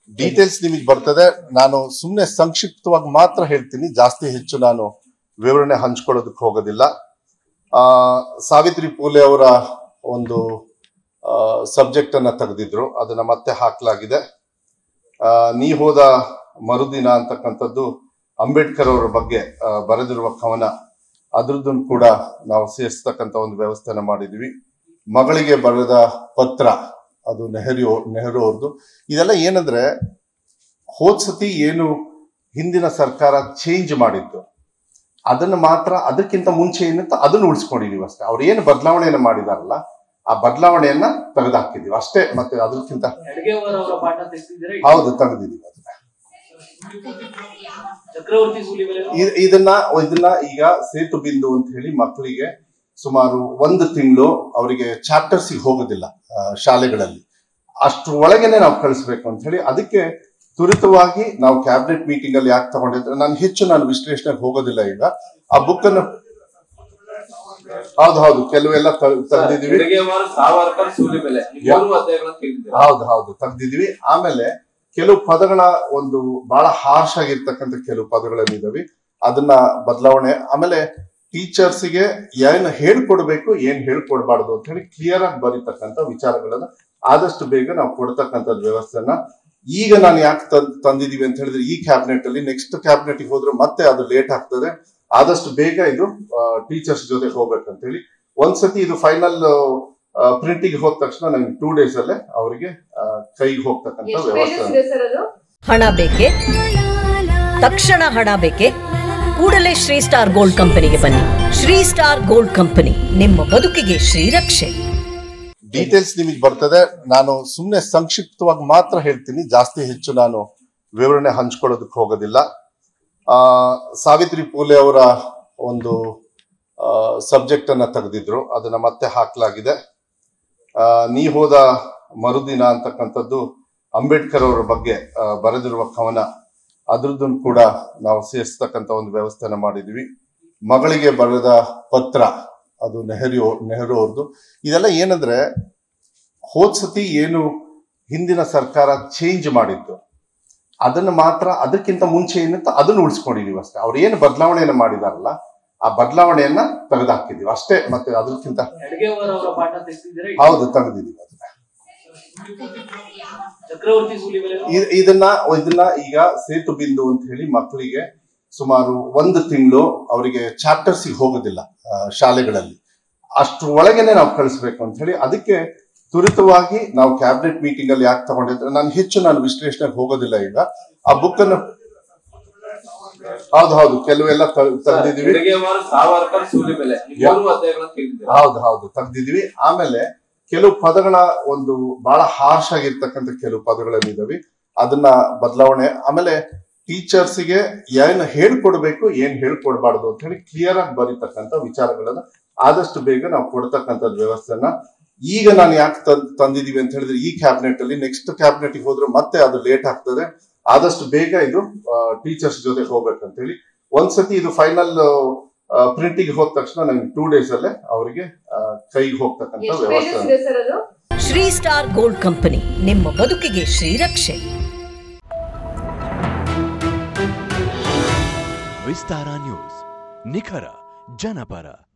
details ನಿಮಗೆ ಬರ್ತದೆ ನಾನು ಸುಮ್ಮನೆ ಸಂಕ್ಷಿಪ್ತವಾಗಿ ಮಾತ್ರ ಹೇಳ್ತೀನಿ ಜಾಸ್ತಿ ಹೆಚ್ಚು ನಾನು ವಿವರಣೆ ಹಂಚ್ಕೊಳ್ಳೋದಕ್ಕೆ ಹೋಗೋದಿಲ್ಲ ಆ, ಸಾವಿತ್ರಿ ಪೂಲೆ ಅವರ ಒಂದು ಸಬ್ಜೆಕ್ಟ್ ಅನ್ನ ತೆಗೆದಿದ್ರು ಅದನ್ನ ಮತ್ತೆ ಹಾಕಲಾಗಿದೆ ಆ, ನೀ ಹೋದ ಮರುದಿನ ಅಂತಕ್ಕಂಥದ್ದು ಅಂಬೇಡ್ಕರ್ ಅವರ ಬಗ್ಗೆ ಆ, ಬರೆದಿರುವ ಕವನ ಅದ್ರದ್ದನ್ನು ಕೂಡ ನಾವು ಸೇರಿಸ್ತಕ್ಕಂಥ ಒಂದು ವ್ಯವಸ್ಥೆನ ಮಾಡಿದ್ವಿ ಮಗಳಿಗೆ ಬರೆದ ಪತ್ರ ಅದು ನೆಹರು ನೆಹರು ಅವ್ರದ್ದು ಇದೆಲ್ಲ ಏನಂದ್ರೆ ಹೋದ್ ಸತಿ ಏನು ಹಿಂದಿನ ಸರ್ಕಾರ ಚೇಂಜ್ ಮಾಡಿದ್ದು ಅದನ್ನ ಮಾತ್ರ ಅದಕ್ಕಿಂತ ಮುಂಚೆ ಏನಂತ ಅದನ್ನ ಉಳಿಸ್ಕೊಂಡಿದೀವಿ ಅಷ್ಟೇ ಅವ್ರು ಏನು ಬದಲಾವಣೆಯನ್ನ ಮಾಡಿದಾರಲ್ಲ ಆ ಬದಲಾವಣೆಯನ್ನ ತೆಗೆದುಹಾಕಿದೀವಿ ಅಷ್ಟೇ ಮತ್ತೆ ಅದಕ್ಕಿಂತ ಹೆಡ್ಗೇವರ್ ಅವರ ಪಾಠ ತೆಗೆದಿದ್ರೆ ಹೌದು ತೆಗೆದಿದೀವಿ ಅದನ್ನ ಚಕ್ರವರ್ತಿ ಸೂಲಿಬೆಲೆ ಇ- ಇದನ್ನ ಇದನ್ನ ಈಗ ಸೇತು ಬಿಂದು ಅಂತ ಹೇಳಿ ಮಕ್ಕಳಿಗೆ ಸುಮಾರು ಒಂದು ತಿಂಗಳು ಅವರಿಗೆ ಚಾಪ್ಟರ್ಸ್ ಹೋಗೋದಿಲ್ಲ ಆ, ಶಾಲೆಗಳಲ್ಲಿ ಅಷ್ಟ್ರ ಒಳಗೇನೆ ನಾವು ಕಳಿಸ್ಬೇಕು ಅಂತ ಹೇಳಿ ಅದಕ್ಕೆ ತ್ವರಿತವಾಗಿ ನಾವು ಕ್ಯಾಬಿನೆಟ್ ಮೀಟಿಂಗ್ ಅಲ್ಲಿ ಯಾಕೆ ತಗೊಂಡಿದ್ರೆ ನಾನು ಹೆಚ್ಚು ನಾನು ವಿಶ್ಲೇಷಣೆಗೆ ಹೋಗೋದಿಲ್ಲ ಈಗ ಆ ಬುಕ್ ಅನ್ನು ಹೌದು ಹೌದು ಕೆಲವೆಲ್ಲ ತೆಗೆದಿದೀವಿ ಹೆಡ್ಗೇವಾರ್ ಸಾವರ್ಕರ್ ಸೂಲಿಬೆಲೆ ಈ ಮೂರು ಅಧ್ಯಾಯಗಳನ್ನು ತೆಗೆದಿದ್ದಾರೆ ಹೌದು ಹೌದು ತೆಗ್ದಿದೀವಿ ಆಮೇಲೆ ಕೆಲವು ಪದಗಳ ಒಂದು ಬಹಳ ಹಾರ್ಶ್ ಆಗಿರ್ತಕ್ಕಂಥ ಕೆಲವು ಪದಗಳೇನಿದಾವೆ ಅದನ್ನ ಬದಲಾವಣೆ ಆಮೇಲೆ ಟೀಚರ್ಸ್ಗೆ ಏನ್ ಹೇಳ್ಕೊಡ್ಬೇಕು ಏನ್ ಹೇಳ್ಕೊಡ್ಬಾರ್ದು ಅಂತ ಹೇಳಿ ಕ್ಲಿಯರ್ ಆಗಿ ಬರೀತಕ್ಕಂಥ ವಿಚಾರಗಳನ್ನ ಆದಷ್ಟು ಬೇಗ ನಾವು ಕೊಡ್ತಕ್ಕಂಥದ್ದು ವ್ಯವಸ್ಥೆನ ಈಗ ನಾನು ಯಾಕೆ ತಂದಿದೀವಿ ಅಂತ ಹೇಳಿದ್ರೆ ಈ ಕ್ಯಾಬಿನೆಟ್ ಅಲ್ಲಿ ನೆಕ್ಸ್ಟ್ ಕ್ಯಾಬಿನೆಟ್ ಹೋದ್ರೆ ಮತ್ತೆ ಅದು ಲೇಟ್ ಆಗ್ತದೆ ಆದಷ್ಟು ಬೇಗ ಇದು ಟೀಚರ್ಸ್ ಜೊತೆ ಹೋಗ್ಬೇಕಂತ ಹೇಳಿ ಒಂದ್ಸತಿ ಇದು ಫೈನಲ್ ಪ್ರಿಂಟಿಂಗ್ ಹೋದ ತಕ್ಷಣ ನಂಗೆ ಟೂ ಡೇಸ್ ಅಲ್ಲೇ ಅವರಿಗೆ ಕೈಗೆ ಹೋಗ್ತಕ್ಕಂಥ ಎಷ್ಟು ವ್ಯವಸ್ಥೆ ಪೇಜಸ್ ಇದೆ ಸರ್ ಅದು ಹಣ ಬೇಕೆ ತಕ್ಷಣ ಹಣ ಬೇಕೆ ಕೂಡಲೇ ಶ್ರೀ ಸ್ಟಾರ್ ಗೋಲ್ಡ್ ಕಂಪನಿಗೆ ಬನ್ನಿ ಶ್ರೀ ಸ್ಟಾರ್ ಗೋಲ್ಡ್ ಕಂಪನಿ ನಿಮ್ಮ ಬದುಕಿಗೆ ಶ್ರೀರಕ್ಷೆ ಡೀಟೇಲ್ಸ್ ನಿಮಗೆ ಬರ್ತದೆ ನಾನು ಸುಮ್ಮನೆ ಸಂಕ್ಷಿಪ್ತವಾಗಿ ಮಾತ್ರ ಹೇಳ್ತೀನಿ ಜಾಸ್ತಿ ಹೆಚ್ಚು ನಾನು ವಿವರಣೆ ಹಂಚ್ಕೊಳ್ಳೋದಕ್ಕೆ ಹೋಗೋದಿಲ್ಲ ಆ, ಸಾವಿತ್ರಿ ಪೂಲೆ ಅವರ ಒಂದು ಸಬ್ಜೆಕ್ಟ್ ಅನ್ನ ತೆಗೆದಿದ್ರು ಅದನ್ನ ಮತ್ತೆ ಹಾಕಲಾಗಿದೆ ಆ, ನೀ ಹೋದ ಮರುದಿನ ಅಂತಕ್ಕಂಥದ್ದು ಅಂಬೇಡ್ಕರ್ ಅವರ ಬಗ್ಗೆ ಆ, ಬರೆದಿರುವ ಕವನ ಅದ್ರದ್ದನ್ನು ಕೂಡ ನಾವು ಸೇರಿಸ್ತಕ್ಕಂಥ ಒಂದು ವ್ಯವಸ್ಥೆನ ಮಾಡಿದ್ವಿ ಮಗಳಿಗೆ ಬರೆದ ಪತ್ರ ಅದು ನೆಹರು ನೆಹರು ಅವ್ರದ್ದು ಇದೆಲ್ಲ ಏನಂದ್ರೆ ಹೋದ್ ಸತಿ ಏನು ಹಿಂದಿನ ಸರ್ಕಾರ ಚೇಂಜ್ ಮಾಡಿದ್ದು ಅದನ್ನ ಮಾತ್ರ ಅದಕ್ಕಿಂತ ಮುಂಚೆ ಏನಂತ ಅದನ್ನ ಉಳಿಸ್ಕೊಂಡಿದೀವಿ ಅಷ್ಟೇ ಅವ್ರು ಏನು ಬದಲಾವಣೆಯನ್ನ ಮಾಡಿದಾರಲ್ಲ ಆ ಬದಲಾವಣೆಯನ್ನ ತೆಗೆದುಹಾಕಿದೀವಿ ಅಷ್ಟೇ ಮತ್ತೆ ಅದಕ್ಕಿಂತ ಹೆಡ್ಗೇವರ್ ಅವರ ಪಾಠ ತೆಗೆದಿದ್ರೆ ಹೌದು ತೆಗೆದಿದೀವಿ ಅದನ್ನ ಚಕ್ರವರ್ತಿ ಸೂಲಿಬೆಲೆ ಇ- ಇದನ್ನ ಇದನ್ನ ಈಗ ಸೇತು ಬಿಂದು ಅಂತ ಹೇಳಿ ಮಕ್ಕಳಿಗೆ ಸುಮಾರು ಒಂದು ತಿಂಗಳು ಅವರಿಗೆ ಚಾಪ್ಟರ್ಸ್ ಹೋಗೋದಿಲ್ಲ ಆ, ಶಾಲೆಗಳಲ್ಲಿ ಅಷ್ಟ್ರ ಒಳಗೇನೆ ನಾವು ಕಳಿಸ್ಬೇಕು ಅಂತ ಹೇಳಿ ಅದಕ್ಕೆ ತ್ವರಿತವಾಗಿ ನಾವು ಕ್ಯಾಬಿನೆಟ್ ಮೀಟಿಂಗ್ ಅಲ್ಲಿ ಯಾಕೆ ತಗೊಂಡಿದ್ರೆ ನಾನು ಹೆಚ್ಚು ನಾನು ವಿಶ್ಲೇಷಣೆಗೆ ಹೋಗೋದಿಲ್ಲ ಈಗ ಆ ಬುಕ್ ಅನ್ನು ಹೌದು ಹೌದು ಕೆಲವೆಲ್ಲ ತೆಗೆದಿದೀವಿ ಹೆಡ್ಗೇವಾರ್ ಸಾವರ್ಕರ್ ಸೂಲಿಬೆಲೆ ಈ ಮೂರು ಅಧ್ಯಾಯಗಳನ್ನು ತೆಗೆದಿದ್ದಾರೆ ಹೌದು ಹೌದು ತೆಗ್ದಿದೀವಿ ಆಮೇಲೆ ಕೆಲವು ಪದಗಳ ಒಂದು ಬಹಳ ಹಾರ್ಶ್ ಆಗಿರ್ತಕ್ಕಂಥ ಕೆಲವು ಪದಗಳೇನಿದಾವೆ ಅದನ್ನ ಬದಲಾವಣೆ ಆಮೇಲೆ ಟೀಚರ್ಸ್ಗೆ ಏನ್ ಹೇಳ್ಕೊಡ್ಬೇಕು ಏನ್ ಹೇಳ್ಕೊಡ್ಬಾರ್ದು ಅಂತ ಹೇಳಿ ಕ್ಲಿಯರ್ ಆಗಿ ಬರೀತಕ್ಕಂಥ ವಿಚಾರಗಳನ್ನ ಆದಷ್ಟು ಬೇಗ ನಾವು ಕೊಡ್ತಕ್ಕಂಥದ್ದು ವ್ಯವಸ್ಥೆನ ಈಗ ನಾನು ಯಾಕೆ ತಂದಿದೀವಿ ಅಂತ ಹೇಳಿದ್ರೆ ಈ ಕ್ಯಾಬಿನೆಟ್ ಅಲ್ಲಿ ನೆಕ್ಸ್ಟ್ ಕ್ಯಾಬಿನೆಟ್ ಹೋದ್ರೆ ಮತ್ತೆ ಅದು ಲೇಟ್ ಆಗ್ತದೆ ಆದಷ್ಟು ಬೇಗ ಇದು ಟೀಚರ್ಸ್ ಜೊತೆ ಹೋಗ್ಬೇಕಂತ ಹೇಳಿ ಒಂದ್ಸತಿ ಇದು ಫೈನಲ್ ಪ್ರಿಂಟಿಂಗ್ ಹೋದ ತಕ್ಷಣ ನಂಗೆ ಟೂ ಡೇಸ್ ಅಲ್ಲೇ ಅವರಿಗೆ ಕೈಗೆ ಹೋಗ್ತಕ್ಕಂಥ ಎಷ್ಟು ಪೇಜಸ್ ವ್ಯವಸ್ಥೆ ಇದೆ ಸರ್ ಅದು ಶ್ರೀ ಸ್ಟಾರ್ ಗೋಲ್ಡ್ ಕಂಪನಿ ನಿಮ್ಮ ಬದುಕಿಗೆ ಶ್ರೀರಕ್ಷೆ ವಿಸ್ತಾರ ನ್ಯೂಸ್ ನಿಖರ ಜನಪರ